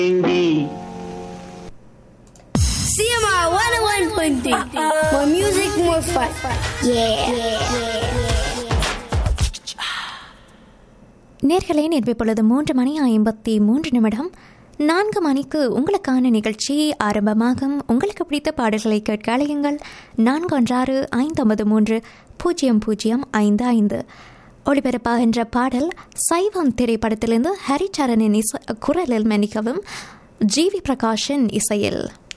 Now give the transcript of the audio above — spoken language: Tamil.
CMR 101.3. More music, more fun. நேர்களே நேர்வு பொழுது மூன்று மணி ஐம்பத்தி மூன்று நிமிடம் நான்கு மணிக்கு உங்களுக்கான நிகழ்ச்சி ஆரம்பமாகும் உங்களுக்கு பிடித்த பாடல்களை கேட்க அழையுங்கள் நான்கு ஒன்றாறு ஐந்து ஒன்பது மூன்று பூஜ்ஜியம் பூஜ்ஜியம் ஐந்து ஐந்து ஒளிபரப்பாகின்ற பாடல் சைவம் திரைப்படத்திலிருந்து ஹரிச்சரணின் இசை குரலில் மன்னிக்கவும் ஜிவி பிரகாஷின் இசையில்